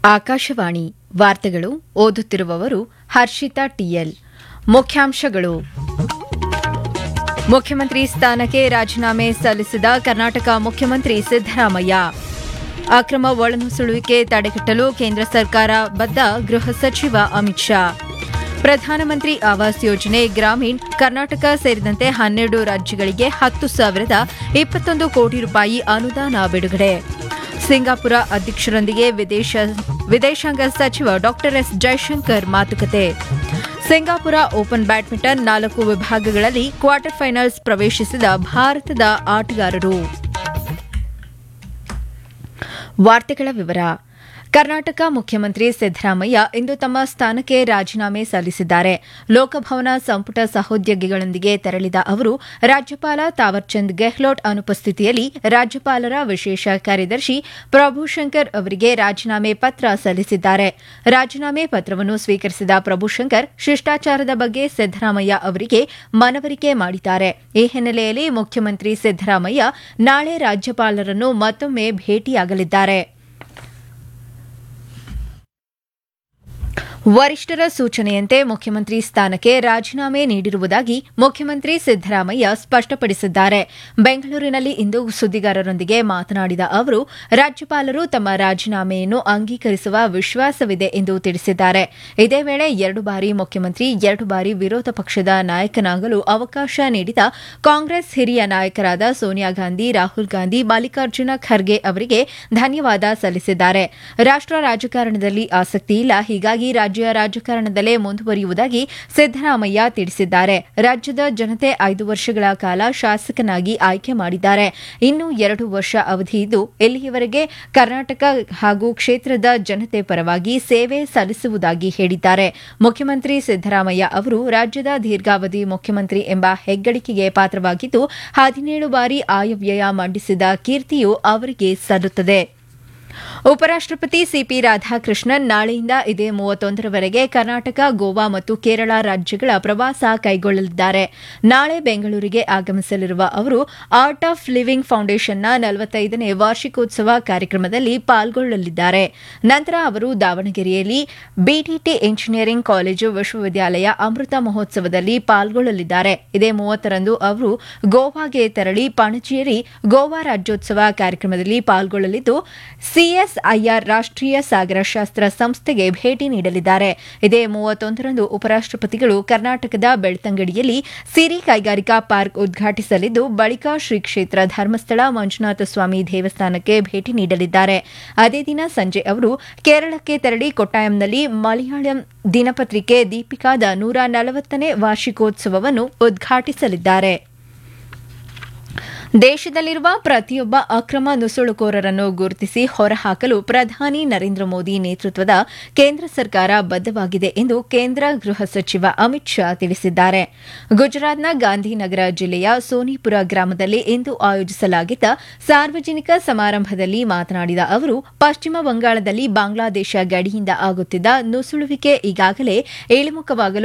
ಆಕಾಶವಾಣಿ ವಾರ್ತೆಗಳು ಓದುತ್ತಿರುವವರು ಹರ್ಷಿತಾ ಟಿಎಲ್ ಮುಖ್ಯಾಂಶಗಳು ಮುಖ್ಯಮಂತ್ರಿ ಸ್ಥಾನಕ್ಕೆ ರಾಜೀನಾಮೆ ಸಲ್ಲಿಸಿದ ಕರ್ನಾಟಕ ಮುಖ್ಯಮಂತ್ರಿ ಸಿದ್ದರಾಮಯ್ಯ ಅಕ್ರಮ ಒಳನುಸುಳುವಿಕೆ ತಡೆಗಟ್ಟಲು ಕೇಂದ್ರ ಸರ್ಕಾರ ಬದ್ಧ ಗೃಹ ಸಚಿವ ಅಮಿತ್ ಶಾ ಪ್ರಧಾನಮಂತ್ರಿ ಆವಾಸ್ ಯೋಜನೆ ಗ್ರಾಮೀಣ್ ಕರ್ನಾಟಕ ಸೇರಿದಂತೆ ಹನ್ನೆರಡು ರಾಜ್ಯಗಳಿಗೆ ಹತ್ತು ಸಾವಿರದ ಇಪ್ಪತ್ತೊಂದು ಕೋಟಿ ರೂಪಾಯಿ ಅನುದಾನ ಬಿಡುಗಡೆ ಸಿಂಗಾಪುರ ಅಧ್ಯಕ್ಷರೊಂದಿಗೆ ವಿದೇಶ ವಿದೇಶಾಂಗ ಸಚಿವ ಡಾ ಎಸ್ ಜೈಶಂಕರ್ ಮಾತುಕತೆ ಸಿಂಗಾಪುರ ಓಪನ್ ಬ್ಯಾಡ್ಮಿಂಟನ್ ನಾಲ್ಕು ವಿಭಾಗಗಳಲ್ಲಿ ಕ್ವಾರ್ಟರ್ ಫೈನಲ್ಸ್ ಪ್ರವೇಶಿಸಿದ ಭಾರತದ ಆಟಗಾರರು ವಾರ್ತೆಗಳ ವಿವರ ಕರ್ನಾಟಕ ಮುಖ್ಯಮಂತ್ರಿ ಸಿದ್ದರಾಮಯ್ಯ ಇಂದು ತಮ್ಮ ಸ್ಥಾನಕ್ಕೆ ರಾಜೀನಾಮೆ ಸಲ್ಲಿಸಿದ್ದಾರೆ ಲೋಕಭವನ ಸಂಪುಟ ಸಹೋದ್ಯೋಗಿಗಳೊಂದಿಗೆ ತೆರಳಿದ ಅವರು ರಾಜ್ಯಪಾಲ ತಾವರ್ಚಂದ್ ಗೆಹ್ಲೋಟ್ ಅನುಪಸ್ಥಿತಿಯಲ್ಲಿ ರಾಜ್ಯಪಾಲರ ವಿಶೇಷ ಕಾರ್ಯದರ್ಶಿ ಪ್ರಭುಶಂಕರ್ ಅವರಿಗೆ ರಾಜೀನಾಮೆ ಪತ್ರ ಸಲ್ಲಿಸಿದ್ದಾರೆ ರಾಜೀನಾಮೆ ಪತ್ರವನ್ನು ಸ್ವೀಕರಿಸಿದ ಪ್ರಭುಶಂಕರ್ ಶಿಷ್ಟಾಚಾರದ ಬಗ್ಗೆ ಸಿದ್ದರಾಮಯ್ಯ ಅವರಿಗೆ ಮನವರಿಕೆ ಮಾಡಿದ್ದಾರೆ ಈ ಹಿನ್ನೆಲೆಯಲ್ಲಿ ಮುಖ್ಯಮಂತ್ರಿ ಸಿದ್ದರಾಮಯ್ಯ ನಾಳೆ ರಾಜ್ಯಪಾಲರನ್ನು ಮತ್ತೊಮ್ಮೆ ಭೇಟಿಯಾಗಲಿದ್ದಾರೆ ವರಿಷ್ಠರ ಸೂಚನೆಯಂತೆ ಮುಖ್ಯಮಂತ್ರಿ ಸ್ಥಾನಕ್ಕೆ ರಾಜೀನಾಮೆ ನೀಡಿರುವುದಾಗಿ ಮುಖ್ಯಮಂತ್ರಿ ಸಿದ್ದರಾಮಯ್ಯ ಸ್ಪಷ್ಟಪಡಿಸಿದ್ದಾರೆ ಬೆಂಗಳೂರಿನಲ್ಲಿ ಇಂದು ಸುದ್ದಿಗಾರರೊಂದಿಗೆ ಮಾತನಾಡಿದ ಅವರು ರಾಜ್ಯಪಾಲರು ತಮ್ಮ ರಾಜೀನಾಮೆಯನ್ನು ಅಂಗೀಕರಿಸುವ ವಿಶ್ವಾಸವಿದೆ ಎಂದು ತಿಳಿಸಿದ್ದಾರೆ ಇದೇ ವೇಳೆ ಎರಡು ಬಾರಿ ಮುಖ್ಯಮಂತ್ರಿ ಎರಡು ಬಾರಿ ವಿರೋಧ ಪಕ್ಷದ ನಾಯಕನಾಗಲು ಅವಕಾಶ ನೀಡಿದ ಕಾಂಗ್ರೆಸ್ ಹಿರಿಯ ನಾಯಕರಾದ ಸೋನಿಯಾ ಗಾಂಧಿ ರಾಹುಲ್ ಗಾಂಧಿ ಮಲ್ಲಿಕಾರ್ಜುನ ಖರ್ಗೆ ಅವರಿಗೆ ಧನ್ಯವಾದ ಸಲ್ಲಿಸಿದ್ದಾರೆ ರಾಷ್ಟ್ರ ರಾಜಕಾರಣದಲ್ಲಿ ಆಸಕ್ತಿ ಇಲ್ಲ ಹೀಗಾಗಿ ರಾಜ್ಯ ರಾಜಕಾರಣದಲ್ಲೇ ಮುಂದುವರಿಯುವುದಾಗಿ ಸಿದ್ದರಾಮಯ್ಯ ತಿಳಿಸಿದ್ದಾರೆ ರಾಜ್ಯದ ಜನತೆ ಐದು ವರ್ಷಗಳ ಕಾಲ ಶಾಸಕನಾಗಿ ಆಯ್ಕೆ ಮಾಡಿದ್ದಾರೆ ಇನ್ನು ಎರಡು ವರ್ಷ ಅವಧಿ ಇದ್ದು ಇಲ್ಲಿಯವರೆಗೆ ಕರ್ನಾಟಕ ಹಾಗೂ ಕ್ಷೇತ್ರದ ಜನತೆ ಪರವಾಗಿ ಸೇವೆ ಸಲ್ಲಿಸುವುದಾಗಿ ಹೇಳಿದ್ದಾರೆ ಮುಖ್ಯಮಂತ್ರಿ ಸಿದ್ದರಾಮಯ್ಯ ಅವರು ರಾಜ್ಯದ ದೀರ್ಘಾವಧಿ ಮುಖ್ಯಮಂತ್ರಿ ಎಂಬ ಹೆಗ್ಗಳಿಕೆಗೆ ಪಾತ್ರವಾಗಿದ್ದು ಹದಿನೇಳು ಬಾರಿ ಆಯವ್ಯಯ ಮಂಡಿಸಿದ ಕೀರ್ತಿಯು ಅವರಿಗೆ ಸಲ್ಲುತ್ತದೆ ಉಪರಾಷ್ಟಪತಿ ಸಿಪಿ ರಾಧಾಕೃಷ್ಣನ್ ನಾಳೆಯಿಂದ ಇದೇ ಮೂವತ್ತೊಂದರವರೆಗೆ ಕರ್ನಾಟಕ ಗೋವಾ ಮತ್ತು ಕೇರಳ ರಾಜ್ಯಗಳ ಪ್ರವಾಸ ಕೈಗೊಳ್ಳಲಿದ್ದಾರೆ ನಾಳೆ ಬೆಂಗಳೂರಿಗೆ ಆಗಮಿಸಲಿರುವ ಅವರು ಆರ್ಟ್ ಆಫ್ ಲಿವಿಂಗ್ ಫೌಂಡೇಶನ್ನ ನಲವತ್ತೈದನೇ ವಾರ್ಷಿಕೋತ್ಸವ ಕಾರ್ಯಕ್ರಮದಲ್ಲಿ ಪಾಲ್ಗೊಳ್ಳಲಿದ್ದಾರೆ ನಂತರ ಅವರು ದಾವಣಗೆರೆಯಲ್ಲಿ ಬಿಟಿಟಿ ಇಂಜಿನಿಯರಿಂಗ್ ಕಾಲೇಜು ವಿಶ್ವವಿದ್ಯಾಲಯ ಅಮೃತ ಮಹೋತ್ಸವದಲ್ಲಿ ಪಾಲ್ಗೊಳ್ಳಲಿದ್ದಾರೆ ಇದೇ ಮೂವತ್ತರಂದು ಅವರು ಗೋವಾಗೆ ತೆರಳಿ ಪಣಜಿಯಲ್ಲಿ ಗೋವಾ ರಾಜ್ಯೋತ್ಸವ ಕಾರ್ಯಕ್ರಮದಲ್ಲಿ ಪಾಲ್ಗೊಳ್ಳಲಿದ್ದು ಸಿಎಸ್ಐಆರ್ ರಾಷ್ಟೀಯ ಸಾಗರಶಾಸ್ತ್ರ ಸಂಸ್ಥೆಗೆ ಭೇಟಿ ನೀಡಲಿದ್ದಾರೆ ಇದೇ ಮೂವತ್ತೊಂದರಂದು ಉಪರಾಷ್ಟಪತಿಗಳು ಕರ್ನಾಟಕದ ಬೆಳ್ತಂಗಡಿಯಲ್ಲಿ ಸಿರಿ ಕೈಗಾರಿಕಾ ಪಾರ್ಕ್ ಉದ್ಘಾಟಿಸಲಿದ್ದು ಬಳಿಕ ಶ್ರೀ ಕ್ಷೇತ್ರ ಧರ್ಮಸ್ಥಳ ಮಂಜುನಾಥ ಸ್ವಾಮಿ ದೇವಸ್ಥಾನಕ್ಕೆ ಭೇಟಿ ನೀಡಲಿದ್ದಾರೆ ಅದೇ ದಿನ ಸಂಜೆ ಅವರು ಕೇರಳಕ್ಕೆ ತೆರಳಿ ಕೊಟ್ಟಾಯಂನಲ್ಲಿ ಮಲಯಾಳಂ ದಿನಪತ್ರಿಕೆ ದೀಪಿಕಾದ ನೂರ ನಲವತ್ತನೇ ವಾರ್ಷಿಕೋತ್ಸವವನ್ನು ಉದ್ಘಾಟಿಸಲಿದ್ದಾರೆ ದೇಶದಲ್ಲಿರುವ ಪ್ರತಿಯೊಬ್ಬ ಅಕ್ರಮ ನುಸುಳುಕೋರರನ್ನು ಗುರುತಿಸಿ ಹೊರಹಾಕಲು ಪ್ರಧಾನಿ ನರೇಂದ್ರ ಮೋದಿ ನೇತೃತ್ವದ ಕೇಂದ್ರ ಸರ್ಕಾರ ಬದ್ಧವಾಗಿದೆ ಎಂದು ಕೇಂದ್ರ ಗೃಹ ಸಚಿವ ಅಮಿತ್ ಶಾ ತಿಳಿಸಿದ್ದಾರೆ ಗುಜರಾತ್ನ ಗಾಂಧಿನಗರ ಜಿಲ್ಲೆಯ ಸೋನಿಪುರ ಗ್ರಾಮದಲ್ಲಿ ಇಂದು ಆಯೋಜಿಸಲಾಗಿದ್ದ ಸಾರ್ವಜನಿಕ ಸಮಾರಂಭದಲ್ಲಿ ಮಾತನಾಡಿದ ಅವರು ಪಶ್ಚಿಮ ಬಂಗಾಳದಲ್ಲಿ ಬಾಂಗ್ಲಾದೇಶ ಗಡಿಯಿಂದ ಆಗುತ್ತಿದ್ದ ನುಸುಳುವಿಕೆ ಈಗಾಗಲೇ ಇಳಿಮುಖವಾಗಲು